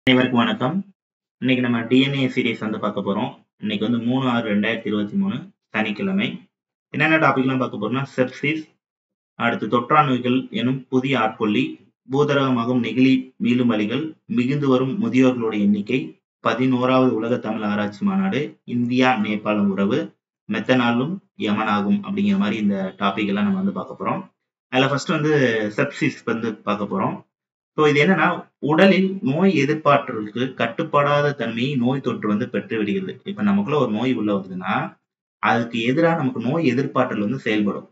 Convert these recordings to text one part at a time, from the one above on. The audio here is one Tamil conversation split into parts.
அனைவருக்கும் வணக்கம் இன்னைக்கு நம்ம டிஎன்ஏ சீரிஸ் வந்து பார்க்க போறோம் இன்னைக்கு வந்து மூணு ஆறு ரெண்டாயிரத்தி இருபத்தி மூணு சனிக்கிழமை என்னென்ன டாபிக்லாம் பார்க்க போறோம்னா செப்சிஸ் அடுத்து தொற்றா நோய்கள் எனும் புதிய ஆட்கொள்ளி பூதரகமாகும் நெகிழி மீளும் வழிகள் மிகுந்து வரும் முதியோர்களுடைய எண்ணிக்கை பதினோராவது உலக தமிழ் ஆராய்ச்சி மாநாடு இந்தியா நேபாளம் உறவு மெத்தனாலும் யமனாகும் அப்படிங்கிற மாதிரி இந்த டாபிக் எல்லாம் நம்ம வந்து பார்க்க போறோம் அதுல ஃபர்ஸ்ட் வந்து செப்சிஸ் வந்து பார்க்க போறோம் ஸோ இது என்னன்னா உடலில் நோய் எதிர்ப்பாற்றலுக்கு கட்டுப்படாத தன்மையை நோய் தொற்று வந்து பெற்று விடுகிறது இப்ப நமக்குள்ள ஒரு நோய் உள்ள வருதுன்னா அதுக்கு எதிராக நமக்கு நோய் எதிர்ப்பாற்றல் வந்து செயல்படும்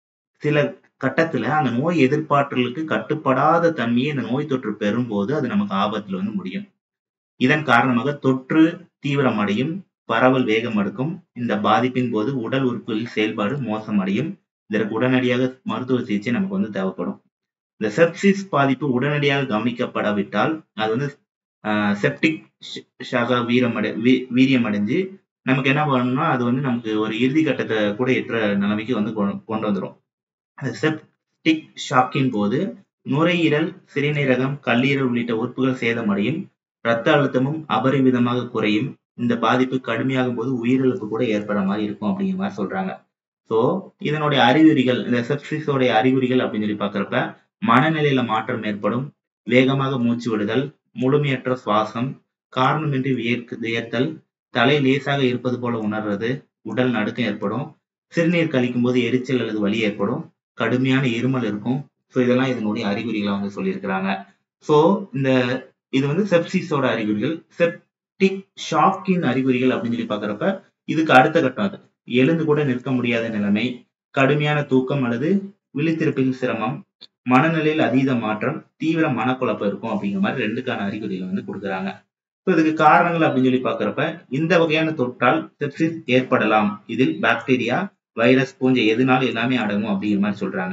சில கட்டத்துல அந்த நோய் எதிர்ப்பாற்றலுக்கு கட்டுப்படாத தன்மையை இந்த நோய் தொற்று பெறும்போது அது நமக்கு ஆபத்துல வந்து முடியும் இதன் காரணமாக தொற்று தீவிரமடையும் பரவல் வேகம் எடுக்கும் இந்த பாதிப்பின் போது உடல் உறுப்புகளில் செயல்பாடு மோசமடையும் இதற்கு உடனடியாக மருத்துவ சிகிச்சை நமக்கு வந்து தேவைப்படும் இந்த செப்சிஸ் பாதிப்பு உடனடியாக கவனிக்கப்படாவிட்டால் அது வந்து செப்டிக் ஷாகா வீரமடை வீ- வீரியம் அடைஞ்சு நமக்கு என்ன பண்ணணும்னா அது வந்து நமக்கு ஒரு இறுதி கட்டத்தை கூட எட்டுற நிலைமைக்கு வந்து கொண்டு கொண்டு வந்துடும் அந்த செப்டிக் ஷாக்கின் போது நுரையீரல் சிறுநீரகம் கல்லீரல் உள்ளிட்ட உறுப்புகள் சேதமடையும் இரத்த அழுத்தமும் அபரிமிதமாக குறையும் இந்த பாதிப்பு கடுமையாகும் போது உயிரிழப்பு கூட ஏற்பட மாதிரி இருக்கும் அப்படிங்கிற மாதிரி சொல்றாங்க ஸோ இதனுடைய அறிகுறிகள் இந்த செப்சிஸோடைய அறிகுறிகள் அப்படின்னு சொல்லி பார்க்கறப்ப மனநிலையில மாற்றம் ஏற்படும் வேகமாக மூச்சு விடுதல் முழுமையற்ற சுவாசம் காரணமின்றி வியர்க்கு வியர்த்தல் தலை லேசாக இருப்பது போல உணர்றது உடல் நடுக்கம் ஏற்படும் சிறுநீர் கழிக்கும் போது எரிச்சல் அல்லது வலி ஏற்படும் கடுமையான இருமல் இருக்கும் ஸோ இதெல்லாம் இதனுடைய அறிகுறிகளை வந்து சொல்லியிருக்கிறாங்க ஸோ இந்த இது வந்து செப்சிஸோட அறிகுறிகள் செப்டிக் ஷாக்கின் அறிகுறிகள் அப்படின்னு சொல்லி பார்க்கறப்ப இதுக்கு அடுத்த கட்டம் அது எழுந்து கூட நிற்க முடியாத நிலைமை கடுமையான தூக்கம் அல்லது விழித்திருப்பில் சிரமம் மனநிலையில் அதீத மாற்றம் தீவிர மனக்குழப்பம் இருக்கும் அப்படிங்கிற மாதிரி ரெண்டுக்கான அறிகுறிகள் வந்து கொடுக்குறாங்க ஸோ இதுக்கு காரணங்கள் அப்படின்னு சொல்லி பார்க்கறப்ப இந்த வகையான தொற்றால் செப்சிஸ் ஏற்படலாம் இதில் பாக்டீரியா வைரஸ் போன்ற எதுனால எல்லாமே அடங்கும் அப்படிங்கிற மாதிரி சொல்றாங்க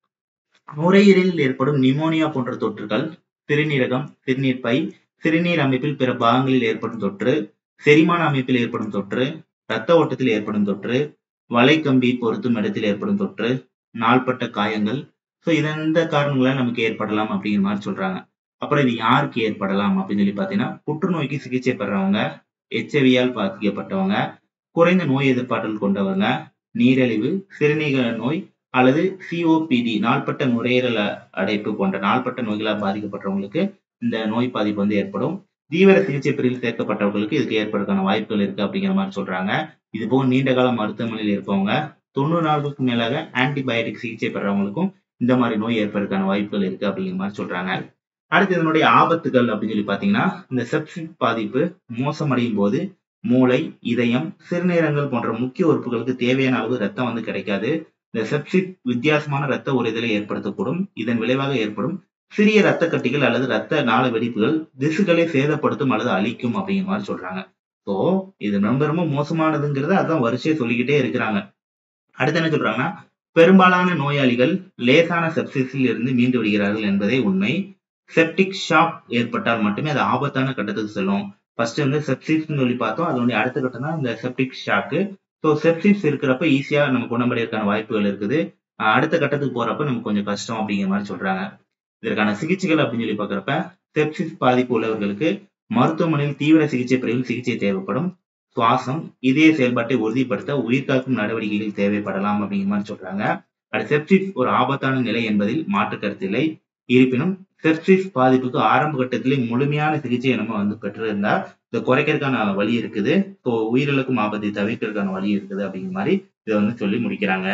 நுரையீரலில் ஏற்படும் நிமோனியா போன்ற தொற்றுகள் சிறுநீரகம் சிறுநீர் பை சிறுநீர் அமைப்பில் பிற பாகங்களில் ஏற்படும் தொற்று செரிமான அமைப்பில் ஏற்படும் தொற்று இரத்த ஓட்டத்தில் ஏற்படும் தொற்று வலைக்கம்பி பொருத்தும் இடத்தில் ஏற்படும் தொற்று நாள்பட்ட காயங்கள் ஸோ இந்த காரணங்களால நமக்கு ஏற்படலாம் அப்படிங்கிற மாதிரி சொல்றாங்க அப்புறம் இது யாருக்கு ஏற்படலாம் அப்படின்னு சொல்லி பார்த்தீங்கன்னா புற்றுநோய்க்கு சிகிச்சை பெறவங்க எச்ஐவியால் பாதிக்கப்பட்டவங்க குறைந்த நோய் எதிர்ப்பாற்றல் கொண்டவங்க நீரிழிவு சிறுநீரக நோய் அல்லது சிஓபிடி நாள்பட்ட நுரையீரல் அ- அடைப்பு போன்ற நாள்பட்ட நோய்களால் பாதிக்கப்பட்டவங்களுக்கு இந்த நோய் பாதிப்பு வந்து ஏற்படும் தீவிர சிகிச்சை பிரிவில் சேர்க்கப்பட்டவர்களுக்கு இதுக்கு ஏற்படுறதுக்கான வாய்ப்புகள் இருக்கு அப்படிங்கிற மாதிரி சொல்றாங்க இது போக நீண்ட கால மருத்துவமனையில் இருப்பவங்க தொண்ணூறு நாளுக்கு மேலாக ஆன்டிபயோட்டிக் சிகிச்சை பெறவங்களுக்கும் இந்த மாதிரி நோய் ஏற்படுறதுக்கான வாய்ப்புகள் இருக்கு அப்படிங்கிற மாதிரி சொல்றாங்க அடுத்து இதனுடைய ஆபத்துகள் அப்படின்னு சொல்லி பாத்தீங்கன்னா இந்த செப்சிக் பாதிப்பு மோசமடையும் போது மூளை இதயம் சிறுநீரகங்கள் போன்ற முக்கிய உறுப்புகளுக்கு தேவையான அளவு ரத்தம் வந்து கிடைக்காது இந்த செப்சிக் வித்தியாசமான ரத்த உறைதலை ஏற்படுத்தக்கூடும் இதன் விளைவாக ஏற்படும் சிறிய ரத்த கட்டிகள் அல்லது ரத்த நாள வெடிப்புகள் திசுகளை சேதப்படுத்தும் அல்லது அழிக்கும் அப்படிங்கிற மாதிரி சொல்றாங்க ஸோ இது ரொம்ப ரொம்ப மோசமானதுங்கிறத அதான் வரிசையை சொல்லிக்கிட்டே இருக்கிறாங்க அடுத்து என்ன சொல்றாங்கன்னா பெரும்பாலான நோயாளிகள் லேசான செப்சிஸில் இருந்து மீண்டு விடுகிறார்கள் என்பதே உண்மை செப்டிக் ஷாக் ஏற்பட்டால் மட்டுமே அது ஆபத்தான கட்டத்துக்கு செல்லும் ஃபர்ஸ்ட் வந்து செப்சிஸ்னு சொல்லி பார்த்தோம் அதனுடைய அடுத்த கட்டம் தான் இந்த செப்டிக் ஷாக்கு ஸோ செப்சிஸ் இருக்கிறப்ப ஈஸியா நமக்கு குணமடைறதுக்கான வாய்ப்புகள் இருக்குது அஹ் அடுத்த கட்டத்துக்கு போறப்ப நமக்கு கொஞ்சம் கஷ்டம் அப்படிங்கிற மாதிரி சொல்றாங்க இதற்கான சிகிச்சைகள் அப்படின்னு சொல்லி பார்க்கறப்ப செப்சிஸ் பாதிப்பு உள்ளவர்களுக்கு மருத்துவமனையில் தீவிர சிகிச்சை பிரிவில் சிகிச்சை தேவைப்படும் சுவாசம் இதய செயல்பாட்டை உறுதிப்படுத்த உயிர்காக்கும் நடவடிக்கைகள் தேவைப்படலாம் அப்படிங்கிற மாதிரி சொல்றாங்க அது செப்சிஸ் ஒரு ஆபத்தான நிலை என்பதில் மாற்று கருத்தில்லை இருப்பினும் செப்சிஸ் பாதிப்புக்கு ஆரம்ப கட்டத்திலே முழுமையான சிகிச்சை நம்ம வந்து பெற்றிருந்தா இதை குறைக்கிறதுக்கான வழி இருக்குது ஸோ உயிரிழக்கும் ஆபத்தை தவிர்க்கிறதுக்கான வழி இருக்குது அப்படிங்கிற மாதிரி இதை வந்து சொல்லி முடிக்கிறாங்க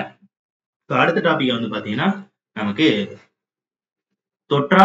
ஸோ அடுத்த டாபிக் வந்து பாத்தீங்கன்னா நமக்கு தொற்றா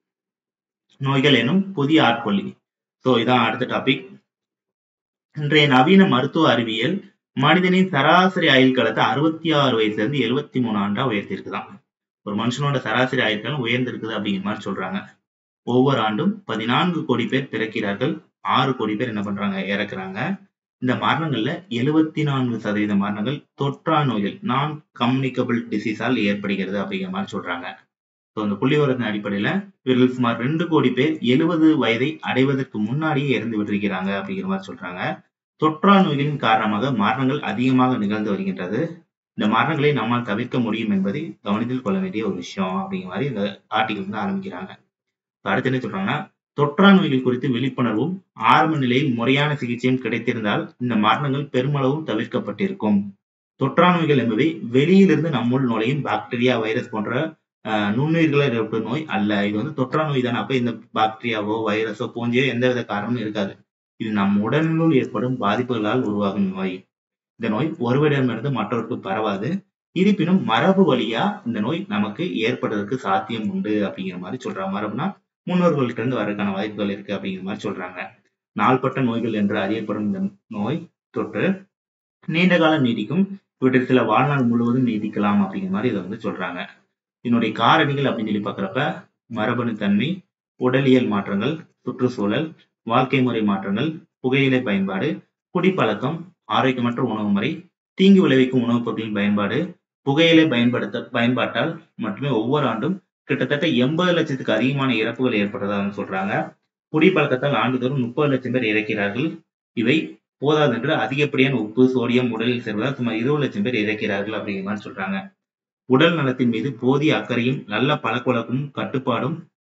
நோய்கள் எனும் புதிய ஆட்கொள்ளி ஸோ இதான் அடுத்த டாபிக் இன்றைய நவீன மருத்துவ அறிவியல் மனிதனின் சராசரி ஆயுள் காலத்தை அறுபத்தி ஆறு வயசுல இருந்து எழுபத்தி மூணு ஆண்டா உயர்த்திருக்குதாம் ஒரு மனுஷனோட சராசரி ஆயுள் காலம் உயர்ந்திருக்குது அப்படிங்கிற மாதிரி சொல்றாங்க ஒவ்வொரு ஆண்டும் பதினான்கு கோடி பேர் பிறக்கிறார்கள் ஆறு கோடி பேர் என்ன பண்றாங்க இறக்குறாங்க இந்த மரணங்கள்ல எழுபத்தி நான்கு சதவீத மரணங்கள் தொற்றா நோய்கள் நான் கம்யூனிகபிள் டிசீஸால் ஏற்படுகிறது அப்படிங்கிற மாதிரி சொல்றாங்க ஸோ இந்த புள்ளிவரத்தின் அடிப்படையில இவர்கள் சுமார் ரெண்டு கோடி பேர் எழுபது வயதை அடைவதற்கு முன்னாடியே இறந்து விட்டிருக்கிறாங்க அப்படிங்கிற மாதிரி சொல்றாங்க தொற்றா நோய்களின் காரணமாக மரணங்கள் அதிகமாக நிகழ்ந்து வருகின்றது இந்த மரணங்களை நம்மால் தவிர்க்க முடியும் என்பதை கவனத்தில் கொள்ள வேண்டிய ஒரு விஷயம் அப்படிங்கிற மாதிரி இந்த ஆர்டிகல் வந்து ஆரம்பிக்கிறாங்க இப்ப அடுத்து என்ன சொல்றாங்கன்னா தொற்றா நோய்கள் குறித்து விழிப்புணர்வும் ஆரம்ப நிலையில் முறையான சிகிச்சையும் கிடைத்திருந்தால் இந்த மரணங்கள் பெருமளவும் தவிர்க்கப்பட்டிருக்கும் தொற்றா நோய்கள் என்பவை வெளியிலிருந்து நம்முள் நுழையும் பாக்டீரியா வைரஸ் போன்ற அஹ், நுண்ணுயிர்களை ஏற்படும் நோய் அல்ல இது வந்து தொற்றா நோய் தானே அப்ப இந்த பாக்டீரியாவோ வைரஸோ பூஞ்சையோ எந்தவித காரணமும் இருக்காது இது நம் உடலினுள் ஏற்படும் பாதிப்புகளால் உருவாகும் நோய் இந்த நோய் ஒருவரிடமிருந்து மற்றவருக்கு பரவாது இருப்பினும் மரபு வழியா இந்த நோய் நமக்கு ஏற்படுறதுக்கு சாத்தியம் உண்டு அப்படிங்கிற மாதிரி சொல்றாங்க மரபுனா முன்னோர்கள்ட்ட இருந்து வரதுக்கான வாய்ப்புகள் இருக்கு அப்படிங்கிற மாதிரி சொல்றாங்க நாள்பட்ட நோய்கள் என்று அறியப்படும் இந்த நோய் தொற்று நீண்ட காலம் நீடிக்கும் இவற்றில் சில வாழ்நாள் முழுவதும் நீடிக்கலாம் அப்படிங்கிற மாதிரி இதை வந்து சொல்றாங்க இதனுடைய காரணிகள் அப்படின்னு சொல்லி பார்க்குறப்ப மரபணு தன்மை உடலியல் மாற்றங்கள் சுற்றுச்சூழல் வாழ்க்கை முறை மாற்றங்கள் புகையிலை பயன்பாடு குடிப்பழக்கம் ஆரோக்கியமற்ற உணவு முறை தீங்கு விளைவிக்கும் உணவுப் பொருட்களின் பயன்பாடு புகையிலை பயன்படுத்த பயன்பாட்டால் மட்டுமே ஒவ்வொரு ஆண்டும் கிட்டத்தட்ட எண்பது லட்சத்துக்கு அதிகமான இறப்புகள் ஏற்படுறதாக சொல்றாங்க குடிப்பழக்கத்தால் ஆண்டுதோறும் முப்பது லட்சம் பேர் இறக்கிறார்கள் இவை போதாதென்று அதிகப்படியான உப்பு சோடியம் உடலில் சேர்வதால் சுமார் இருபது லட்சம் பேர் இறக்கிறார்கள் அப்படிங்கிற மாதிரி சொல்றாங்க உடல் நலத்தின் மீது போதிய அக்கறையும் நல்ல பழக்கவழக்கமும் கட்டுப்பாடும்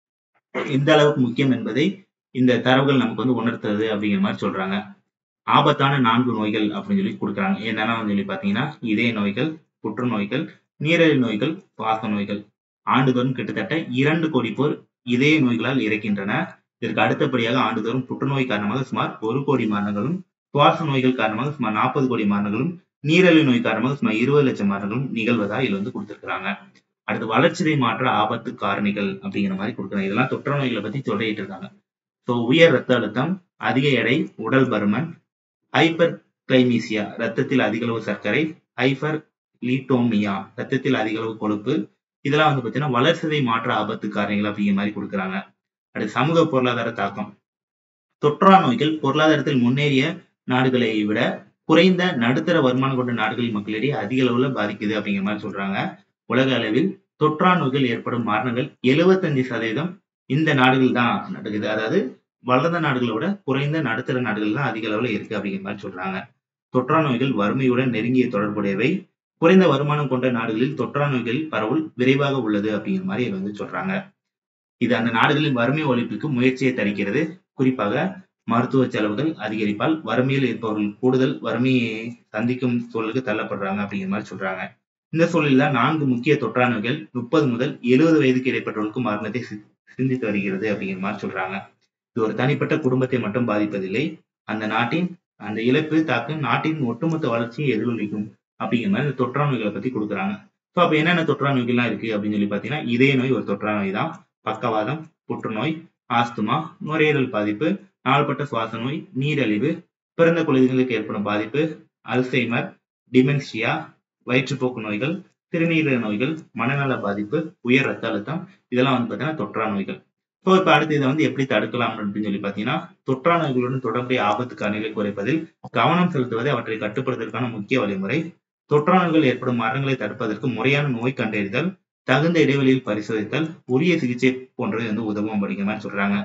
எந்த அளவுக்கு முக்கியம் என்பதை இந்த தரவுகள் நமக்கு வந்து உணர்த்துறது அப்படிங்கிற மாதிரி சொல்றாங்க ஆபத்தான நான்கு நோய்கள் அப்படின்னு சொல்லி கொடுக்குறாங்க என்னென்ன சொல்லி பார்த்தீங்கன்னா இதய நோய்கள் புற்றுநோய்கள் நீரிழிவு நோய்கள் சுவாச நோய்கள் ஆண்டுதோறும் கிட்டத்தட்ட இரண்டு கோடி பேர் இதய நோய்களால் இறக்கின்றன இதற்கு அடுத்தபடியாக ஆண்டுதோறும் புற்றுநோய் காரணமாக சுமார் ஒரு கோடி மரணங்களும் சுவாச நோய்கள் காரணமாக சுமார் நாற்பது கோடி மரணங்களும் நீரிழிவு நோய் காரணமாக சுமார் இருபது லட்சம் மரணங்களும் நிகழ்வதா இதுல வந்து கொடுத்திருக்கிறாங்க அடுத்து வளர்ச்சிதை மாற்ற ஆபத்து காரணிகள் அப்படிங்கிற மாதிரி கொடுக்குறாங்க இதெல்லாம் தொற்று நோய்களை பத்தி சொல்லிட்டு இருக்காங்க ஸோ உயர் ரத்த அழுத்தம் அதிக எடை உடல் பருமன் ஹைப்பர் கிளைமீசியா ரத்தத்தில் அதிக அளவு சர்க்கரை ஹைப்பர் லீட்டோமியா ரத்தத்தில் அதிக அளவு கொழுப்பு இதெல்லாம் வந்து பார்த்தீங்கன்னா வளர்சிதை மாற்ற ஆபத்து காரணிகள் அப்படிங்கிற மாதிரி கொடுக்குறாங்க அடுத்து சமூக பொருளாதார தாக்கம் தொற்றா நோய்கள் பொருளாதாரத்தில் முன்னேறிய நாடுகளை விட குறைந்த நடுத்தர வருமானம் கொண்ட நாடுகளின் மக்களிடையே அதிக அளவுல பாதிக்குது அப்படிங்கிற மாதிரி சொல்றாங்க உலக அளவில் தொற்றா நோய்கள் ஏற்படும் மரணங்கள் 75% சதவீதம் இந்த நாடுகள் தான் நடக்குது அதாவது வளர்ந்த நாடுகளை விட குறைந்த நடுத்தர நாடுகள் தான் அதிக அளவுல இருக்கு அப்படிங்கிற மாதிரி சொல்றாங்க தொற்றா நோய்கள் வறுமையுடன் நெருங்கிய தொடர்புடையவை குறைந்த வருமானம் கொண்ட நாடுகளில் தொற்றா நோய்கள் பரவல் விரைவாக உள்ளது அப்படிங்கிற மாதிரி இதை வந்து சொல்றாங்க இது அந்த நாடுகளின் வறுமை ஒழிப்புக்கு முயற்சியை தடுக்கிறது குறிப்பாக மருத்துவ செலவுகள் அதிகரிப்பால் வறுமையில் இருப்பவர்கள் கூடுதல் வறுமையை சந்திக்கும் சூழலுக்கு தள்ளப்படுறாங்க அப்படிங்கிற மாதிரி சொல்றாங்க இந்த சூழலில் நான்கு முக்கிய தொற்றா நோய்கள் முப்பது முதல் எழுபது வயதுக்கு இடைப்பட்டவர்களுக்கு மரணத்தை சி- சிந்தித்து வருகிறது அப்படிங்கிற மாதிரி சொல்றாங்க இது ஒரு தனிப்பட்ட குடும்பத்தை மட்டும் பாதிப்பதில்லை அந்த நாட்டின் அந்த இழப்பு தாக்கு நாட்டின் ஒட்டுமொத்த வளர்ச்சியை எதிரொலிக்கும் அப்படிங்கிற மாதிரி இந்த தொற்றா நோய்களை பத்தி கொடுக்குறாங்க ஸோ அப்ப என்னென்ன தொற்றா நோய்கள்லாம் இருக்கு அப்படின்னு சொல்லி பார்த்தீங்கன்னா இதய நோய் ஒரு தொற்றா நோய் தான் பக்கவாதம் புற்றுநோய் ஆஸ்துமா நுரையீரல் பாதிப்பு நாள்பட்ட சுவாச நோய் நீரிழிவு பிறந்த குழந்தைகளுக்கு ஏற்படும் பாதிப்பு அல்சைமர் டிமென்ஷியா வயிற்றுப்போக்கு நோய்கள் சிறுநீரக நோய்கள் மனநல பாதிப்பு உயர் ரத்த அழுத்தம் இதெல்லாம் வந்து பார்த்தீங்கன்னா தொற்றா நோய்கள் ஸோ இப்போ அடுத்து இதை வந்து எப்படி தடுக்கலாம் அப்படின்னு சொல்லி பார்த்தீங்கன்னா தொற்றா நோய்களுடன் தொடர்புடைய ஆபத்து காரணிகளை குறைப்பதில் கவனம் செலுத்துவதே அவற்றை கட்டுப்படுத்துவதற்கான முக்கிய வழிமுறை தொற்றா நோய்கள் ஏற்படும் மரணங்களை தடுப்பதற்கு முறையான நோய் கண்டறிதல் தகுந்த இடைவெளியில் பரிசோதித்தல் உரிய சிகிச்சை போன்றவை வந்து உதவும் அப்படிங்கிற மாதிரி சொல்றாங்க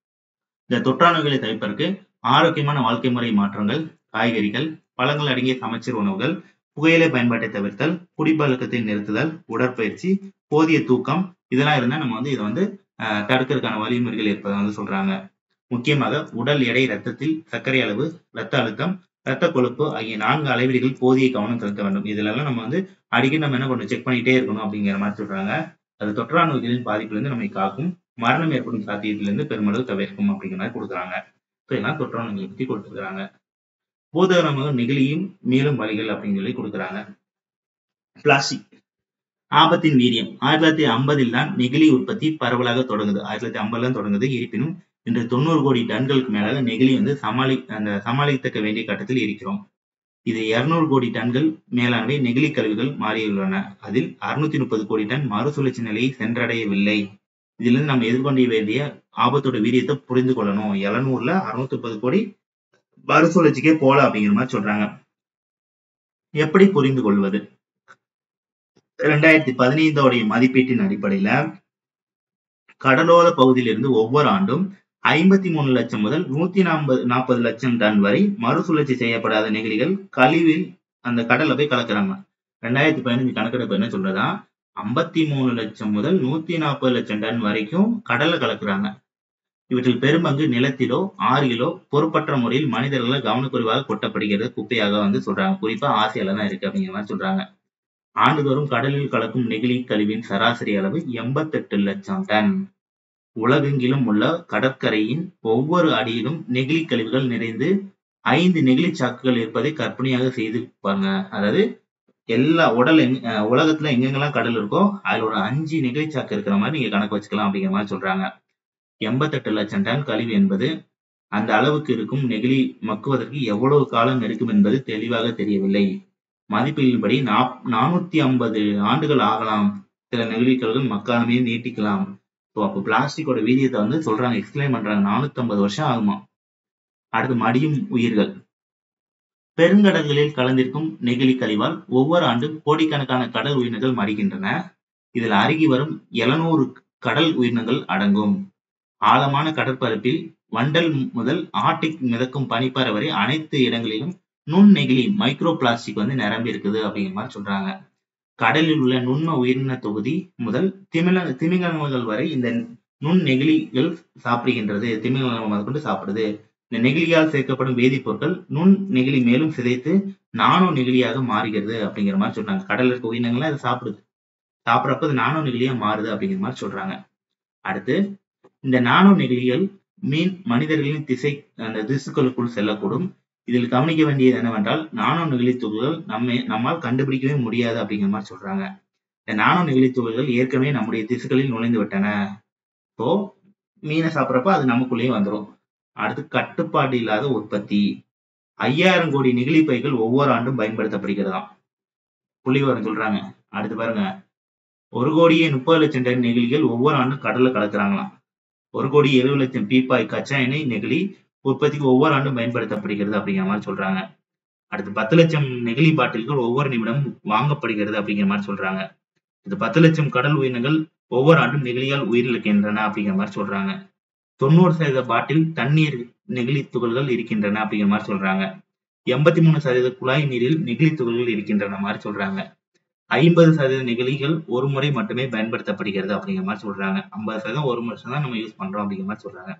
இந்த தொற்றா நோய்களை தவிர்ப்பதற்கு ஆரோக்கியமான வாழ்க்கை முறை மாற்றங்கள் காய்கறிகள் பழங்கள் அடங்கிய சமச்சீர் உணவுகள் புகையிலை பயன்பாட்டை தவிர்த்தல் குடிப்பழக்கத்தை நிறுத்துதல் உடற்பயிற்சி போதிய தூக்கம் இதெல்லாம் இருந்தா நம்ம வந்து இதை வந்து அஹ், தடுக்கிறதுக்கான வழிமுறைகள் இருப்பதை வந்து சொல்றாங்க முக்கியமாக உடல் எடை ரத்தத்தில் சர்க்கரை அளவு ரத்த அழுத்தம் ரத்த கொழுப்பு ஆகிய நான்கு அளவீடுகள் போதிய கவனம் செலுத்த வேண்டும் இதுலெல்லாம் நம்ம வந்து அடிக்கடி நம்ம என்ன பண்ணணும் செக் பண்ணிட்டே இருக்கணும் அப்படிங்கிற மாதிரி சொல்றாங்க அது தொற்றா நோய்களின் பாதிப்பிலிருந்து நம்மை காக்கும் மரணம் ஏற்படும் சாத்தியத்திலிருந்து பெருமளவு தவிர்க்கும் அப்படிங்கிற மாதிரி கொடுக்குறாங்க ஸோ இதெல்லாம் தொற்றா நோய்களை பற்றி கொடுத்துருக்காங்க பூதகரமாக நெகிழியும் மேலும் வழிகள் அப்படின்னு சொல்லி கொடுக்குறாங்க பிளாஸ்டிக் ஆபத்தின் வீரியம் ஆயிரத்தி தொள்ளாயிரத்தி ஐம்பதில் தான் நெகிழி உற்பத்தி பரவலாக தொடங்குது ஆயிரத்தி தொள்ளாயிரத்தி ஐம்பதுல தான் தொடங்குது இருப்பினும் இன்று தொண்ணூறு கோடி டன்களுக்கு மேலாக நெகிழி வந்து சமாளி அந்த சமாளித்தக்க வேண்டிய கட்டத்தில் இருக்கிறோம் இது 200 கோடி டன்கள் மேலானவை நெகிழி கழிவுகள் மாறியுள்ளன அதில் 630 முப்பது கோடி டன் மறுசுழற்சி நிலையை சென்றடையவில்லை இதிலிருந்து நம்ம எதிர்கொள்ள வேண்டிய ஆபத்தோட வீரியத்தை புரிந்து கொள்ளணும் எழுநூறுல அறுநூத்தி முப்பது கோடி மறுசுழற்சிக்கே போல அப்படிங்கிற மாதிரி சொல்றாங்க எப்படி புரிந்து கொள்வது ரெண்டாயிரத்தி பதினைந்தோடைய மதிப்பீட்டின் அடிப்படையில கடலோர பகுதியிலிருந்து ஒவ்வொரு ஆண்டும் ஐம்பத்தி மூணு லட்சம் முதல் நூத்தி நாற்பது நாற்பது லட்சம் டன் வரை மறுசுழற்சி செய்யப்படாத நெகிழிகள் கழிவில் அந்த கடல்ல போய் கலக்குறாங்க ரெண்டாயிரத்தி பதினஞ்சு கணக்கெடுப்பு என்ன சொல்றதா ஐம்பத்தி மூணு லட்சம் முதல் நூத்தி நாற்பது லட்சம் டன் வரைக்கும் கடல்ல கலக்குறாங்க இவற்றில் பெரும்பங்கு நிலத்திலோ ஆறிலோ பொறுப்பற்ற முறையில் மனிதர்களால் கவனக்குறைவாக கொட்டப்படுகிறது குப்பையாக வந்து சொல்றாங்க குறிப்பா ஆசியால தான் இருக்கு அப்படிங்கிற மாதிரி சொல்றாங்க ஆண்டுதோறும் கடலில் கலக்கும் நெகிழி கழிவின் சராசரி அளவு எண்பத்தெட்டு லட்சம் டன் உலகெங்கிலும் உள்ள கடற்கரையின் ஒவ்வொரு அடியிலும் நெகிழி கழிவுகள் நிறைந்து ஐந்து நெகிழி சாக்குகள் இருப்பதை கற்பனையாக செய்து பாருங்க அதாவது எல்லா உடல் எங் அஹ் உலகத்துல எங்கெங்கெல்லாம் கடல் இருக்கோ அதுல ஒரு அஞ்சு நெகிழி சாக்கு இருக்கிற மாதிரி நீங்க கணக்கு வச்சுக்கலாம் அப்படிங்கிற மாதிரி சொல்றாங்க எண்பத்தெட்டு லட்சம் டன் கழிவு என்பது அந்த அளவுக்கு இருக்கும் நெகிழி மக்குவதற்கு எவ்வளவு காலம் எடுக்கும் என்பது தெளிவாக தெரியவில்லை மதிப்பீட்டின்படி நா- நானூத்தி ஐம்பது ஆண்டுகள் ஆகலாம் சில நெகிழி கழிவுகள் மக்காலமே நீட்டிக்கலாம் ஸோ அப்போ பிளாஸ்டிக்கோட வீரியத்தை வந்து சொல்றாங்க எக்ஸ்பிளைன் பண்றாங்க நானூத்தி ஐம்பது வருஷம் ஆகுமா அடுத்து மடியும் உயிர்கள் பெருங்கடல்களில் கலந்திருக்கும் நெகிழி கழிவால் ஒவ்வொரு ஆண்டும் கோடிக்கணக்கான கடல் உயிரினங்கள் மடிகின்றன இதில் அருகி வரும் 700 கடல் உயிரினங்கள் அடங்கும் ஆழமான கடற்பரப்பில் வண்டல் முதல் ஆர்டிக் மிதக்கும் பனிப்பாறை வரை அனைத்து இடங்களிலும் நுண் நெகிழி மைக்ரோ பிளாஸ்டிக் வந்து நிரம்பி இருக்குது அப்படிங்கிற மாதிரி சொல்றாங்க கடலில் உள்ள நுண்ம உயிரின தொகுதி முதல் திமில திமிங்கலங்கள் வரை இந்த நுண் நெகிழிகள் சாப்பிடுகின்றது திமிங்கலங்கள் முதற்கொண்டு சாப்பிடுது இந்த நெகிழியால் சேர்க்கப்படும் வேதிப்பொருட்கள் நுண் நெகிழி மேலும் சிதைத்து நானோ நெகிழியாக மாறுகிறது அப்படிங்கிற மாதிரி சொல்றாங்க கடல்ல இருக்க உயிரினங்கள்லாம் அதை சாப்பிடுது சாப்பிட்றப்ப அது நானோ நெகிழியா மாறுது அப்படிங்கிற மாதிரி சொல்றாங்க அடுத்து இந்த நானோ நெகிழிகள் மீன் மனிதர்களின் திசை அந்த திசுக்களுக்குள் செல்லக்கூடும் இதில் கவனிக்க வேண்டியது என்னவென்றால் நானோ நெகிழி துகள்கள் நம்மை நம்மால் கண்டுபிடிக்கவே முடியாது அப்படிங்கிற மாதிரி சொல்றாங்க இந்த நானோ நெகிழி துகள்கள் ஏற்கனவே நம்முடைய திசுக்களில் நுழைந்து விட்டன ஸோ மீனை சாப்பிட்றப்ப அது நமக்குள்ளேயே வந்துடும் அடுத்து கட்டுப்பாடு இல்லாத உற்பத்தி ஐயாயிரம் கோடி நெகிழி பைகள் ஒவ்வொரு ஆண்டும் பயன்படுத்தப்படுகிறதாம் புள்ளிவரம் சொல்றாங்க அடுத்து பாருங்க ஒரு கோடியே முப்பது லட்சம் டன் நெகிழிகள் ஒவ்வொரு ஆண்டும் கடல்ல கலக்குறாங்களாம் ஒரு கோடி எழுபது லட்சம் பீப்பாய் கச்சா எண்ணெய் நெகிழி உற்பத்திக்கு ஒவ்வொரு ஆண்டும் பயன்படுத்தப்படுகிறது அப்படிங்கிற மாதிரி சொல்றாங்க அடுத்து பத்து லட்சம் நெகிழி பாட்டில்கள் ஒவ்வொரு நிமிடமும் வாங்கப்படுகிறது அப்படிங்கிற மாதிரி சொல்றாங்க இது பத்து லட்சம் கடல் உயிரினங்கள் ஒவ்வொரு ஆண்டும் நெகிழியால் உயிரிழக்கின்றன அப்படிங்கிற மாதிரி சொல்றாங்க தொண்ணூறு சதவீத பாட்டில் தண்ணீர் நெகிழி துகள்கள் இருக்கின்றன அப்படிங்கிற மாதிரி சொல்றாங்க எண்பத்தி மூணு சதவீத குழாய் நீரில் நெகிழி துகள்கள் இருக்கின்றன மாதிரி சொல்றாங்க ஐம்பது சதவீத நெகிழிகள் ஒரு முறை மட்டுமே பயன்படுத்தப்படுகிறது அப்படிங்கிற மாதிரி சொல்றாங்க ஐம்பது சதவீதம் ஒரு வருஷம் தான் நம்ம யூஸ் பண்றோம் அப்படிங்கிற மாதிரி சொல்றாங்க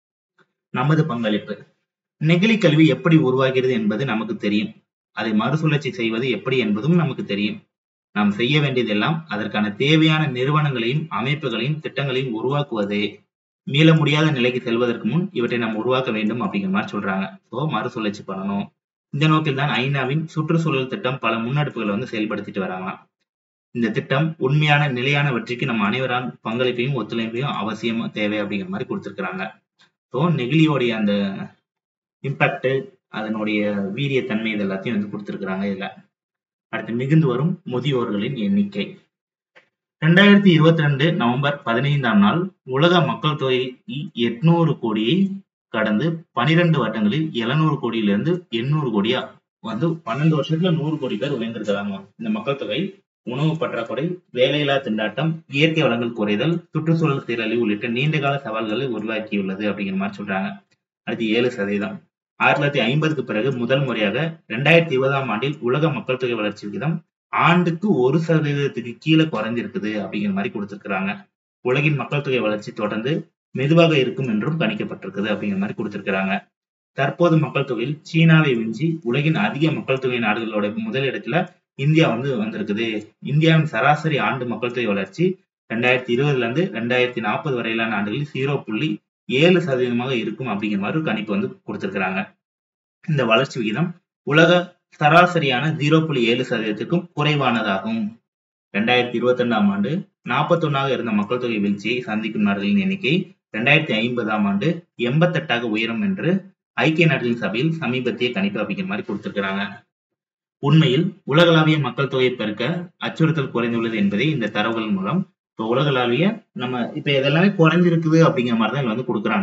நமது பங்களிப்பு நெகிழி கழிவு எப்படி உருவாகிறது என்பது நமக்கு தெரியும் அதை மறுசுழற்சி செய்வது எப்படி என்பதும் நமக்கு தெரியும் நாம் செய்ய வேண்டியதெல்லாம் அதற்கான தேவையான நிறுவனங்களையும் அமைப்புகளையும் திட்டங்களையும் உருவாக்குவதே மீள முடியாத நிலைக்கு செல்வதற்கு முன் இவற்றை நாம் உருவாக்க வேண்டும் அப்படிங்கிற மாதிரி சொல்றாங்க ஸோ மறுசுழற்சி பண்ணணும் இந்த நோக்கில் தான் ஐநாவின் சுற்றுச்சூழல் திட்டம் பல முன்னெடுப்புகளை வந்து செயல்படுத்திட்டு வராங்களாம் இந்த திட்டம் உண்மையான நிலையான வெற்றிக்கு நம்ம அனைவரால் பங்களிப்பையும் ஒத்துழைப்பையும் அவசியம் தேவை அப்படிங்கிற மாதிரி கொடுத்திருக்கிறாங்க ஸோ நெகிழியோடைய அந்த இம்பாக்ட் அதனுடைய வீரியத்தன்மை இது எல்லாத்தையும் வந்து கொடுத்திருக்கிறாங்க இதுல அடுத்து மிகுந்து வரும் முதியோர்களின் எண்ணிக்கை ரெண்டாயிரத்தி இருபத்தி ரெண்டு நவம்பர் பதினைந்தாம் நாள் உலக மக்கள் தொகை எட்நூறு கோடியை கடந்து பனிரெண்டு வருடங்களில் எழுநூறு கோடியிலிருந்து எண்ணூறு கோடியா வந்து பன்னெண்டு வருஷத்துல நூறு கோடி பேர் உயர்ந்திருக்கிறாங்க இந்த மக்கள் தொகை உணவு பற்றாக்குறை வேலையில்லா திண்டாட்டம் இயற்கை வளங்கள் குறைதல் சுற்றுச்சூழல் சீரழிவு உள்ளிட்ட நீண்டகால சவால்களை உருவாக்கியுள்ளது அப்படிங்கிற மாதிரி சொல்றாங்க அடுத்து ஏழு சதவீதம் ஆயிரத்தி தொள்ளாயிரத்தி ஐம்பதுக்கு பிறகு முதல் முறையாக ரெண்டாயிரத்தி இருபதாம் ஆண்டில் உலக மக்கள் தொகை வளர்ச்சி விகிதம் ஆண்டுக்கு ஒரு சதவீதத்துக்கு கீழே குறைஞ்சிருக்குது அப்படிங்கிற மாதிரி கொடுத்திருக்கிறாங்க உலகின் மக்கள் தொகை வளர்ச்சி தொடர்ந்து மெதுவாக இருக்கும் என்றும் கணிக்கப்பட்டிருக்குது அப்படிங்கிற மாதிரி கொடுத்திருக்கிறாங்க தற்போது மக்கள் தொகையில் சீனாவை விஞ்சி உலகின் அதிக மக்கள் தொகை நாடுகளோட முதலிடத்துல இந்தியா வந்து வந்திருக்குது இந்தியாவின் சராசரி ஆண்டு மக்கள் தொகை வளர்ச்சி ரெண்டாயிரத்தி இருபதுல இருந்து ரெண்டாயிரத்தி நாற்பது வரையிலான ஆண்டுகளில் ஜீரோ புள்ளி ஏழு சதவீதமாக இருக்கும் அப்படிங்கிற மாதிரி ஒரு கணிப்பு வந்து கொடுத்திருக்கிறாங்க இந்த வளர்ச்சி விகிதம் உலக சராசரியான ஜீரோ புள்ளி ஏழு சதவீதத்திற்கும் குறைவானதாகும் ரெண்டாயிரத்தி இருபத்தி ரெண்டாம் ஆண்டு நாற்பத்தொன்னாக இருந்த மக்கள் தொகை வீழ்ச்சியை சந்திக்கும் நாடுகளின் எண்ணிக்கை ரெண்டாயிரத்தி ஐம்பதாம் ஆண்டு எண்பத்தெட்டாக உயரும் என்று ஐக்கிய நாடுகளின் சபையில் சமீபத்திய கணிப்பு அப்படிங்கிற மாதிரி கொடுத்திருக்கிறாங்க உண்மையில் உலகளாவிய மக்கள் தொகை பெருக்க அச்சுறுத்தல் குறைந்துள்ளது என்பதை இந்த தரவுகள் மூலம் இப்போ உலகளாவிய நம்ம இப்ப இதெல்லாமே குறைஞ்சிருக்குது அப்படிங்கிற மாதிரி தான் இதுல வந்து கொடுக்குறாங்க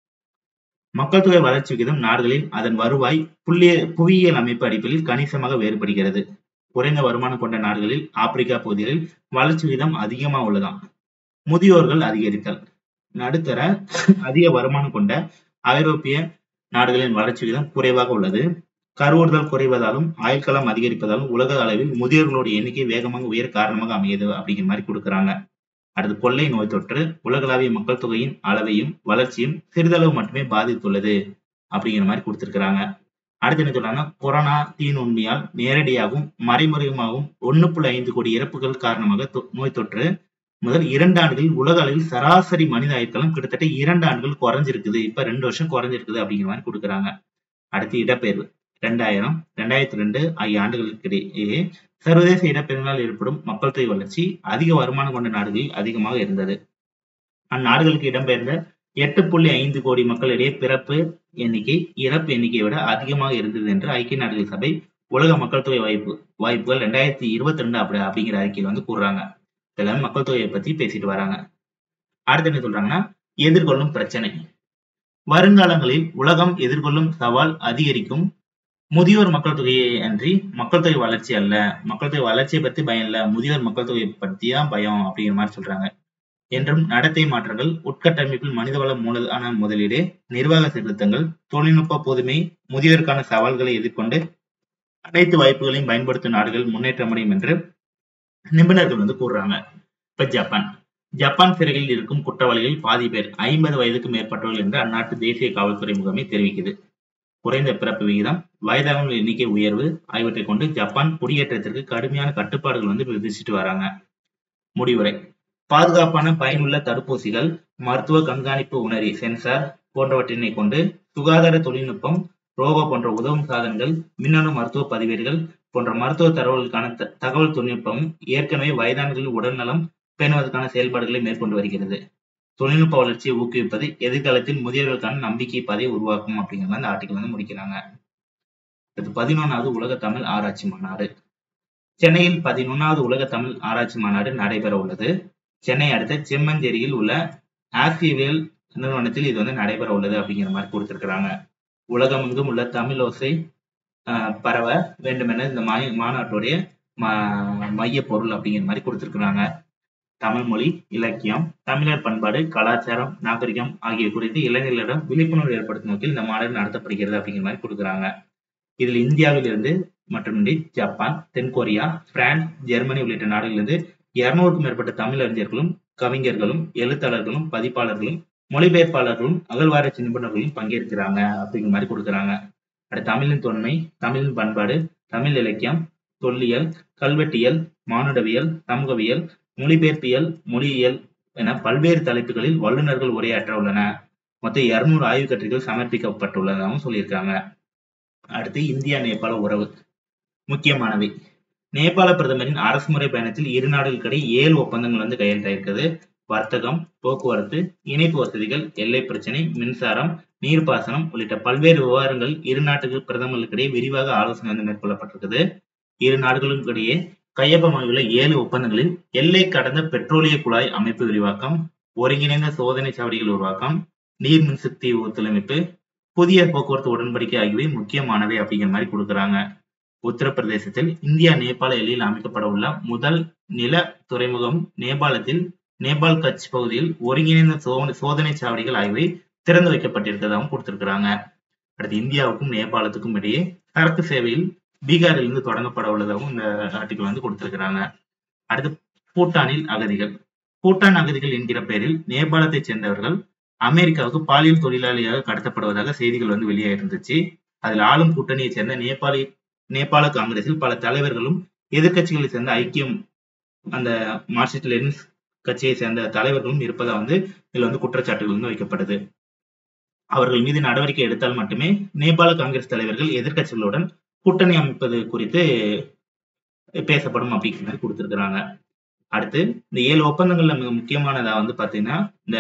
மக்கள் தொகை வளர்ச்சி விகிதம் நாடுகளில் அதன் வருவாய் புள்ளிய புவியியல் அமைப்பு அடிப்படையில் கணிசமாக வேறுபடுகிறது குறைந்த வருமானம் கொண்ட நாடுகளில் ஆப்பிரிக்கா பகுதிகளில் வளர்ச்சி விகிதம் அதிகமா உள்ளதாம் முதியோர்கள் அதிகரித்தல் நடுத்தர அதிக வருமானம் கொண்ட ஐரோப்பிய நாடுகளின் வளர்ச்சி விகிதம் குறைவாக உள்ளது கருவுறுதல் குறைவதாலும் ஆயுட்காலம் அதிகரிப்பதாலும் உலக அளவில் முதியோர்களுடைய எண்ணிக்கை வேகமாக உயர காரணமாக அமையுது அப்படிங்கிற மாதிரி கொடுக்குறாங்க அடுத்து கொள்ளை நோய் தொற்று உலகளாவிய மக்கள் தொகையின் அளவையும் வளர்ச்சியும் சிறிதளவு மட்டுமே பாதித்துள்ளது அப்படிங்கிற மாதிரி கொடுத்திருக்கிறாங்க அடுத்து என்ன சொல்றாங்க கொரோனா தீநுண்மியால் நேரடியாகவும் மறைமுகமாகவும் ஒன்னு புள்ளி ஐந்து கோடி இறப்புகள் காரணமாக தொ- நோய் தொற்று முதல் இரண்டு ஆண்டுகளில் உலக அளவில் சராசரி மனித ஆயுட்காலம் கிட்டத்தட்ட இரண்டு ஆண்டுகள் குறைஞ்சிருக்குது இப்ப ரெண்டு வருஷம் குறைஞ்சிருக்குது அப்படிங்கிற மாதிரி கொடுக்குறாங்க அடுத்து இடப்பெயர்வு ரெண்டாயிரம் ரெண்டாயிரத்தி ரெண்டு ஆகிய ஆண்டுகளுக்கு இடையே சர்வதேச இடப்பெயர்வினால் ஏற்படும் மக்கள் தொகை வளர்ச்சி அதிக வருமானம் கொண்ட நாடுகளில் அதிகமாக இருந்தது அந்நாடுகளுக்கு இடம்பெயர்ந்த எட்டு புள்ளி ஐந்து கோடி மக்களிடையே பிறப்பு எண்ணிக்கை இறப்பு எண்ணிக்கையை விட அதிகமாக இருந்தது என்று ஐக்கிய நாடுகள் சபை உலக மக்கள் தொகை வாய்ப்பு வாய்ப்புகள் ரெண்டாயிரத்தி இருபத்தி ரெண்டு அப்படி அப்படிங்கிற அறிக்கையில் வந்து கூறுறாங்க இதெல்லாம் மக்கள் தொகையை பத்தி பேசிட்டு வராங்க அடுத்து என்ன சொல்றாங்கன்னா எதிர்கொள்ளும் பிரச்சனை வருங்காலங்களில் உலகம் எதிர்கொள்ளும் சவால் அதிகரிக்கும் முதியோர் மக்கள் தொகையை அன்றி மக்கள் தொகை வளர்ச்சி அல்ல மக்கள் தொகை வளர்ச்சியை பத்தி பயம் இல்ல முதியோர் மக்கள் தொகையை பத்தி தான் பயம் அப்படிங்கிற மாதிரி சொல்றாங்க என்றும் நடத்தை மாற்றங்கள் உட்கட்டமைப்பில் மனிதவள மூலதன முதலீடு நிர்வாக சீர்திருத்தங்கள் தொழில்நுட்ப புதுமை முதியோருக்கான சவால்களை எதிர்கொண்டு அனைத்து வாய்ப்புகளையும் பயன்படுத்தும் நாடுகள் முன்னேற்றமடையும் என்று நிபுணர்கள் வந்து கூறுறாங்க இப்ப ஜப்பான் ஜப்பான் சிறைகளில் இருக்கும் குற்றவாளிகள் பாதி பேர் ஐம்பது வயதுக்கு மேற்பட்டவர்கள் என்று அந்நாட்டு தேசிய காவல்துறை முகமை தெரிவிக்குது குறைந்த பிறப்பு விகிதம் வயதானவர்கள் எண்ணிக்கை உயர்வு ஆகியவற்றை கொண்டு ஜப்பான் குடியேற்றத்திற்கு கடுமையான கட்டுப்பாடுகள் வந்து விதிச்சுட்டு வராங்க முடிவுரை பாதுகாப்பான பயனுள்ள தடுப்பூசிகள் மருத்துவ கண்காணிப்பு உணரி சென்சார் போன்றவற்றினை கொண்டு சுகாதார தொழில்நுட்பம் ரோபோ போன்ற உதவும் சாதனங்கள் மின்னணு மருத்துவ பதிவேடுகள் போன்ற மருத்துவ தகவல்களுக்கான த- தகவல் தொழில்நுட்பம் ஏற்கனவே வயதானவர்களின் உடல்நலம் பேணுவதற்கான செயல்பாடுகளை மேற்கொண்டு வருகிறது தொழில்நுட்ப வளர்ச்சியை ஊக்குவிப்பது எதிர்காலத்தில் முதியவர்களுக்கான நம்பிக்கை பாதையை உருவாக்கும் அப்படிங்கிற அந்த ஆர்டிகல் வந்து முடிக்கிறாங்க அடுத்து பதினொன்னாவது உலக தமிழ் ஆராய்ச்சி மாநாடு சென்னையில் பதினொன்னாவது உலக தமிழ் ஆராய்ச்சி மாநாடு நடைபெற உள்ளது சென்னை அடுத்த செம்மஞ்சேரியில் உள்ள ஆக்சிவியல் நிறுவனத்தில் இது வந்து நடைபெற உள்ளது அப்படிங்கிற மாதிரி கொடுத்திருக்கிறாங்க உலகமெங்கும் உள்ள தமிழ் ஓசை ஆஹ், பரவ வேண்டுமென இந்த மா- மாநாட்டுடைய ம- மைய பொருள் அப்படிங்கிற மாதிரி கொடுத்திருக்கிறாங்க தமிழ் மொழி இலக்கியம் தமிழர் பண்பாடு கலாச்சாரம் நாகரிகம் ஆகிய குறித்து இளைஞர்களிடம் விழிப்புணர்வு ஏற்படுத்தும் நோக்கில் இந்த மாநாடு நடத்தப்படுகிறது அப்படிங்கிற மாதிரி கொடுக்குறாங்க இதில் இந்தியாவில் இருந்து மட்டுமின்றி ஜப்பான் தென்கொரியா பிரான்ஸ் ஜெர்மனி உள்ளிட்ட நாடுகளிலிருந்து இருநூறுக்கும் மேற்பட்ட தமிழ் அறிஞர்களும் கவிஞர்களும் எழுத்தாளர்களும் பதிப்பாளர்களும் மொழிபெயர்ப்பாளர்களும் அகழ்வாராய்ச்சி நிபுணர்களும் பங்கேற்கிறாங்க அப்படிங்கிற மாதிரி கொடுக்குறாங்க அடுத்து தமிழின் தொன்மை தமிழின் பண்பாடு தமிழ் இலக்கியம் தொல்லியல் கல்வெட்டியல் மானுடவியல் சமூகவியல் மொழிபெயர்ப்பியல் மொழியியல் என பல்வேறு தலைப்புகளில் வல்லுநர்கள் உரையாற்ற உள்ளன மொத்தம் இருநூறு ஆய்வுக் கட்டுரைகள் சமர்ப்பிக்கப்பட்டுள்ளதாகவும் சொல்லியிருக்காங்க அடுத்து இந்தியா நேபாள உறவு முக்கியமானவை நேபாள பிரதமரின் அரசுமுறை பயணத்தில் இரு நாடுகளுக்கிடையே ஏழு ஒப்பந்தங்கள் வந்து கையெழுத்தாயிருக்கிறது வர்த்தகம் போக்குவரத்து இணைப்பு வசதிகள் எல்லை பிரச்சினை மின்சாரம் நீர்ப்பாசனம் உள்ளிட்ட பல்வேறு விவகாரங்கள் இரு நாட்டு பிரதமர்களுக்கிடையே விரிவாக ஆலோசனை வந்து மேற்கொள்ளப்பட்டிருக்குது இரு நாடுகளுக்கிடையே கையொப்பமாகியுள்ள ஏழு ஒப்பந்தங்களில் எல்லை கடந்த பெட்ரோலிய குழாய் அமைப்பு விரிவாக்கம் ஒருங்கிணைந்த சோதனை சாவடிகள் உருவாக்கம் நீர் மின்சக்தி ஒத்துழைப்பு புதிய போக்குவரத்து உடன்படிக்கை ஆகியவை முக்கியமானவை அப்படிங்கிற மாதிரி கொடுக்குறாங்க உத்தரப்பிரதேசத்தில் இந்தியா நேபாள எல்லையில் அமைக்கப்பட உள்ள முதல் நில துறைமுகம் நேபாளத்தில் நேபாள் கட்ச் பகுதியில் ஒருங்கிணைந்த சோதனை சோதனை சாவடிகள் ஆகியவை திறந்து வைக்கப்பட்டிருக்கிறதாகவும் கொடுத்திருக்கிறாங்க அடுத்து இந்தியாவுக்கும் நேபாளத்துக்கும் இடையே சரக்கு சேவையில் பீகாரில் இருந்து தொடங்கப்பட உள்ளதாகவும் இந்த ஆர்டிகல் வந்து கொடுத்திருக்கிறாங்க அடுத்து பூட்டானில் அகதிகள் பூட்டான் அகதிகள் என்கிற பெயரில் நேபாளத்தைச் சேர்ந்தவர்கள் அமெரிக்காவுக்கு பாலியல் தொழிலாளியாக கடத்தப்படுவதாக செய்திகள் வந்து வெளியே இருந்துச்சு அதில் ஆளும் கூட்டணியைச் சேர்ந்த நேபாளி நேபாள காங்கிரஸில் பல தலைவர்களும் எதிர்க்கட்சிகளை சேர்ந்த ஐக்கியம் அந்த மார்க்சிஸ்ட் லெனின்ஸ் கட்சியை சேர்ந்த தலைவர்களும் இருப்பதா வந்து இதுல வந்து குற்றச்சாட்டுகள் வந்து வைக்கப்படுது அவர்கள் மீது நடவடிக்கை எடுத்தால் மட்டுமே நேபாள காங்கிரஸ் தலைவர்கள் எதிர்க்கட்சிகளுடன் கூட்டணி அமைப்பது குறித்து பேசப்படும் அப்படிங்கிற மாதிரி கொடுத்திருக்கிறாங்க அடுத்து இந்த ஏழு ஒப்பந்தங்கள்ல மிக முக்கியமானதா வந்து பாத்தீங்கன்னா இந்த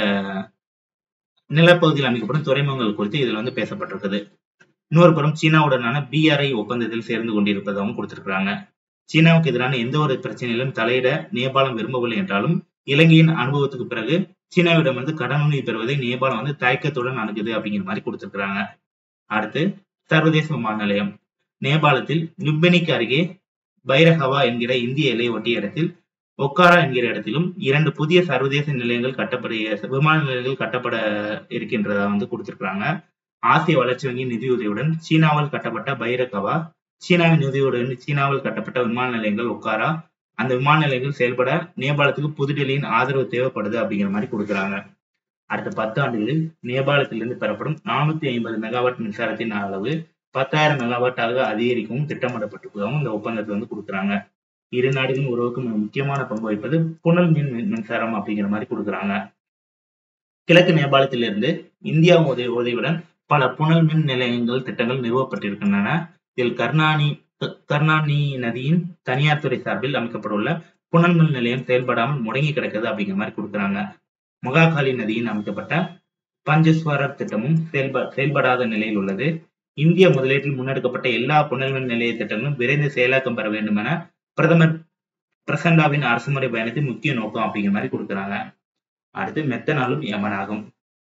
நிலப்பகுதியில் அமைக்கப்படும் துறைமுகங்கள் குறித்து இதுல வந்து பேசப்பட்டிருக்குது இன்னொரு புறம் சீனாவுடனான பிஆர்ஐ ஒப்பந்தத்தில் சேர்ந்து கொண்டிருப்பதாகவும் கொடுத்திருக்கிறாங்க சீனாவுக்கு எதிரான எந்த ஒரு பிரச்சனையிலும் தலையிட நேபாளம் விரும்பவில்லை என்றாலும் இலங்கையின் அனுபவத்துக்கு பிறகு சீனாவிடம் வந்து கடனுதவி பெறுவதை நேபாளம் வந்து தயக்கத்துடன் அணுகுது அப்படிங்கிற மாதிரி கொடுத்திருக்கிறாங்க அடுத்து சர்வதேச விமான நிலையம் நேபாளத்தில் லும்பெனிக்கு அருகே பைரஹவா என்கிற இந்திய எல்லையை ஒட்டிய இடத்தில் ஒக்காரா என்கிற இடத்திலும் இரண்டு புதிய சர்வதேச நிலையங்கள் கட்டப்பட விமான நிலையங்கள் கட்டப்பட இருக்கின்றதா வந்து கொடுத்திருக்கிறாங்க ஆசிய வளர்ச்சி வங்கியின் நிதியுதவியுடன் சீனாவால் கட்டப்பட்ட பைரகவா சீனாவின் நிதியுடன் சீனாவில் கட்டப்பட்ட விமான நிலையங்கள் ஒக்காரா அந்த விமான நிலையங்கள் செயல்பட நேபாளத்துக்கு புதுடெல்லியின் ஆதரவு தேவைப்படுது அப்படிங்கிற மாதிரி கொடுக்குறாங்க அடுத்த பத்து ஆண்டுகளில் நேபாளத்திலிருந்து பெறப்படும் நானூத்தி ஐம்பது மெகாவாட் மின்சாரத்தின் அளவு பத்தாயிரம் மெகாவாட்டாக அதிகரிக்கவும் திட்டமிடப்பட்டிருப்பதாகவும் இந்த ஒப்பந்தத்தை வந்து கொடுக்குறாங்க இரு நாடுகளின் உறவுக்கு மிக முக்கியமான பங்கு வகிப்பது புனல் மின் மின்சாரம் அப்படிங்கிற மாதிரி கொடுக்குறாங்க கிழக்கு நேபாளத்திலிருந்து இந்தியா உதவி உதவியுடன் பல புனல் மின் நிலையங்கள் திட்டங்கள் நிறுவப்பட்டிருக்கின்றன இதில் கர்நானி கர்நானி நதியின் தனியார் துறை சார்பில் அமைக்கப்பட்டுள்ள புனல் மின் நிலையம் செயல்படாமல் முடங்கி கிடக்குது அப்படிங்கிற மாதிரி கொடுக்குறாங்க மகாகாளி நதியின் அமைக்கப்பட்ட பஞ்சஸ்வரர் திட்டமும் செயல்ப செயல்படாத நிலையில் உள்ளது இந்திய முதலீட்டில் முன்னெடுக்கப்பட்ட எல்லா புனல் மின் நிலைய திட்டங்களும் விரைந்து செயலாக்கம் பெற வேண்டும் என பிரதமர் பிரசண்டாவின் அரசுமுறை பயணத்தின் முக்கிய நோக்கம் அப்படிங்கிற மாதிரி கொடுக்குறாங்க அடுத்து மெத்தனாலும் யமனாகும்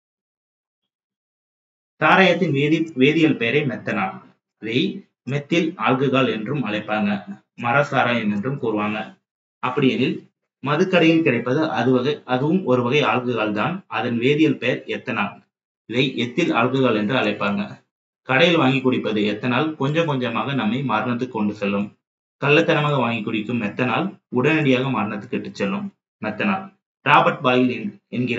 சாராயத்தின் வேதி வேதியியல் பெயரை மெத்தனால் இதை மெத்தில் ஆல்கஹால் என்றும் அழைப்பாங்க மர சாராயம் என்றும் கூறுவாங்க அப்படியெனில் மதுக்கடையில் கிடைப்பது அது வகை அதுவும் ஒரு வகை ஆல்கஹால் தான் அதன் வேதியியல் பெயர் எத்தனால் இதை எத்தில் ஆல்கஹால் என்று அழைப்பாங்க கடையில் வாங்கி குடிப்பது எத்தனால் கொஞ்சம் கொஞ்சமாக நம்மை மரணத்துக்கு கொண்டு செல்லும் கள்ளத்தனமாக வாங்கி குடிக்கும் மெத்தனால் உடனடியாக மரணத்துக்கு இட்டுச் செல்லும் மெத்தனால் ராபர்ட் பாயில் என்கிற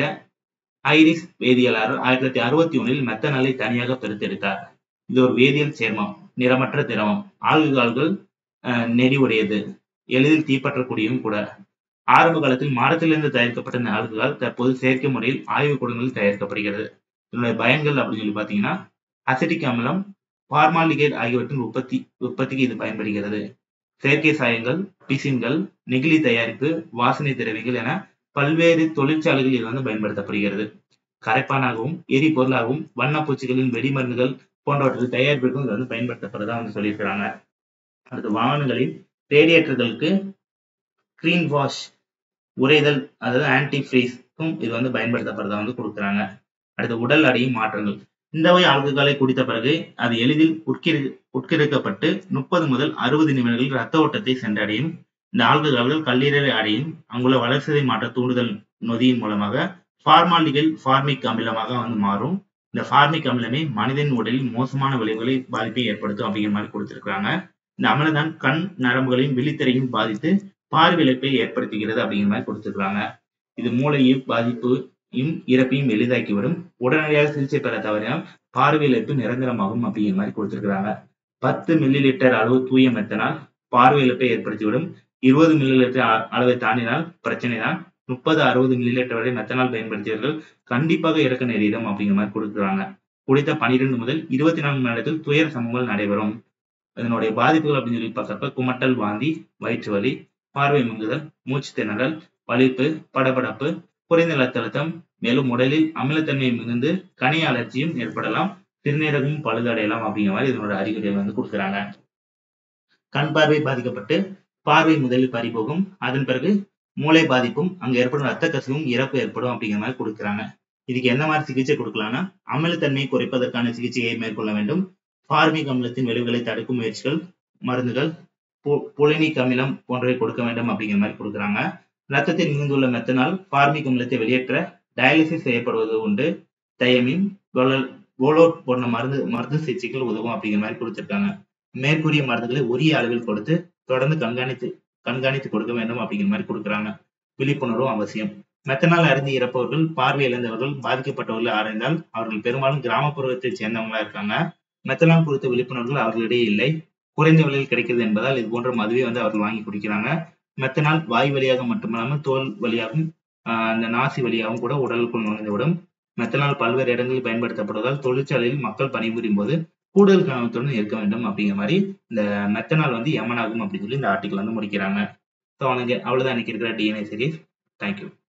ஐரிஸ் வேதியியலாளர் ஆயிரத்தி தொள்ளாயிரத்தி அறுபத்தி ஒன்றில் மெத்தனாலை தனியாக பிரித்தெடுத்தார் இது ஒரு வேதியியல் சேர்மம் நிறமற்ற திரவம் ஆல்கஹால்கள் நெறிவுடையது எளிதில் தீப்பற்றக்கூடியவும் கூட ஆரம்ப காலத்தில் மரத்திலிருந்து தயாரிக்கப்பட்ட ஆல்கஹால் தற்போது செயற்கை முறையில் ஆய்வுக்கூடங்களில் தயாரிக்கப்படுகிறது இதனுடைய பயன்கள் அப்படின்னு சொல்லி பார்த்தீங்கன்னா அசிட்டிக் அமிலம் பார்மாலிகேட் ஆகியவற்றின் உற்பத்தி உற்பத்திக்கு இது பயன்படுகிறது செயற்கை சாயங்கள் பிசின்கள் நெகிழி தயாரிப்பு வாசனை திரவியங்கள் என பல்வேறு தொழிற்சாலைகளில் இது வந்து பயன்படுத்தப்படுகிறது கரைப்பானாகவும் எரிபொருளாகவும் வண்ணப்பூச்சிகளின் வெடிமருந்துகள் போன்றவற்றில் தயாரிப்பிற்கும் இது வந்து பயன்படுத்தப்படுறதா வந்து சொல்லியிருக்கிறாங்க அடுத்து வாகனங்களின் ரேடியேட்டர்களுக்கு ஸ்கிரீன் வாஷ் உறைதல் அதாவது ஆன்டி ஃப்ரீஸ்க்கும் இது வந்து பயன்படுத்தப்படுறதா வந்து கொடுக்குறாங்க அடுத்து உடல் அடையும் மாற்றங்கள் இந்த வகை ஆல்கஹாலை குடித்த பிறகு அது எளிதில் உட்கிரு உட்கிருக்கப்பட்டு முப்பது முதல் அறுபது நிமிடங்களில் ரத்த ஓட்டத்தை சென்றடையும் இந்த ஆல்கஹால்கள் கல்லீரலை அடையும் அங்குள்ள வளர்சிதை மாற்ற தூண்டுதல் நொதியின் மூலமாக ஃபார்மாலிகள் ஃபார்மிக் அமிலமாக வந்து மாறும் இந்த ஃபார்மிக் அமிலமே மனிதன் உடலில் மோசமான விளைவுகளை பாதிப்பை ஏற்படுத்தும் அப்படிங்கிற மாதிரி கொடுத்திருக்காங்க இந்த அமிலதான் கண் நரம்புகளின் விழித்திரையும் பாதித்து பார்வையிழப்பை ஏற்படுத்துகிறது அப்படிங்கிற மாதிரி கொடுத்திருக்காங்க இது மூளையும் பாதிப்பையும் இறப்பையும் எளிதாக்கிவிடும் உடனடியாக சிகிச்சை பெற தவறினால் பார்வையிழப்பு நிரந்தரமாகும் அப்படிங்கிற மாதிரி கொடுத்திருக்கிறாங்க பத்து மில்லி லிட்டர் அளவு தூய மெத்தனால் பார்வையிழப்பை ஏற்படுத்திவிடும் இருபது மில்லி லிட்டர் அளவை தாண்டினால் பிரச்சனை தான் முப்பது அறுபது மில்லி லிட்டர் வரை மெத்தனால் பயன்படுத்தியவர்கள் கண்டிப்பாக இறக்க நேரிடும் அப்படிங்கிற மாதிரி கொடுக்குறாங்க குடித்த பனிரெண்டு முதல் இருபத்தி நான்கு மணி நேரத்தில் துயர சம்பவங்கள் நடைபெறும் இதனுடைய பாதிப்புகள் அப்படின்னு சொல்லி பார்க்கறப்ப குமட்டல் வாந்தி வயிற்று வலி பார்வை மங்குதல் மூச்சு திணறல் வலிப்பு படபடப்பு குறைந்த ரத்த அழுத்தம் மேலும் உடலில் அமிலத்தன்மை மிகுந்து கனிய அலர்ச்சியும் ஏற்படலாம் சிறுநீரகமும் பழுதடையலாம் அப்படிங்கிற மாதிரி இதனோட அறிகுறிகள் வந்து கொடுக்குறாங்க கண் பார்வை பாதிக்கப்பட்டு பார்வை முதலில் பறிபோகும் அதன் பிறகு மூளை பாதிப்பும் அங்க ஏற்படும் ரத்த கசிவும் இறப்பு ஏற்படும் அப்படிங்கிற மாதிரி கொடுக்குறாங்க இதுக்கு எந்த மாதிரி சிகிச்சை கொடுக்கலாம்னா அமிலத்தன்மையை குறைப்பதற்கான சிகிச்சையை மேற்கொள்ள வேண்டும் பார்மிக் அமிலத்தின் விளைவுகளை தடுக்கும் முயற்சிகள் மருந்துகள் புலினிக் அமிலம் போன்றவை கொடுக்க வேண்டும் அப்படிங்கிற மாதிரி கொடுக்குறாங்க ரத்தத்தில் மிகுந்துள்ள மெத்தனால் பார்மிக் அமிலத்தை வெளியேற்ற டயாலிசிஸ் செய்யப்படுவது உண்டு தயமின் போலோட் போன்ற மருந்து மருந்து சிகிச்சைகள் உதவும் அப்படிங்கிற மாதிரி கொடுத்திருக்காங்க மேற்கூறிய மருந்துகளை உரிய அளவில் கொடுத்து தொடர்ந்து கண்காணித்து கண்காணித்து கொடுக்க வேண்டும் அப்படிங்கிற மாதிரி கொடுக்குறாங்க விழிப்புணர்வும் அவசியம் மெத்தனால் அறிந்து இறப்பவர்கள் பார்வை இழந்தவர்கள் பாதிக்கப்பட்டவர்கள் ஆராய்ந்தால் அவர்கள் பெரும்பாலும் கிராமப்புறத்தை சேர்ந்தவங்களா இருக்காங்க மெத்தனால் குறித்த விழிப்புணர்வுகள் அவர்களிடையே இல்லை குறைந்த விலையில் கிடைக்கிறது என்பதால் இது போன்ற மதுவை வந்து அவர்கள் வாங்கி குடிக்கிறாங்க மெத்தனால் வாய் வழியாக மட்டுமல்லாமல் தோல் வழியாகவும் அந்த நாசி வழியாகவும் கூட உடலுக்குள் நுழைந்துவிடும் மெத்தனால் பல்வேறு இடங்களில் பயன்படுத்தப்படுவதால் தொழிற்சாலையில் மக்கள் பணிபுரியும் போது கூடுதல் கவனத்துடன் இருக்க வேண்டும் அப்படிங்கிற மாதிரி இந்த மெத்தனால் வந்து எமனாகும் அப்படின்னு சொல்லி இந்த ஆர்டிக்கல் வந்து முடிக்கிறாங்க ஸோ அவனுக்கு அவ்வளவுதான் எனக்கு இருக்கிற டிஎன்ஏ சீரீஸ் தேங்க்யூ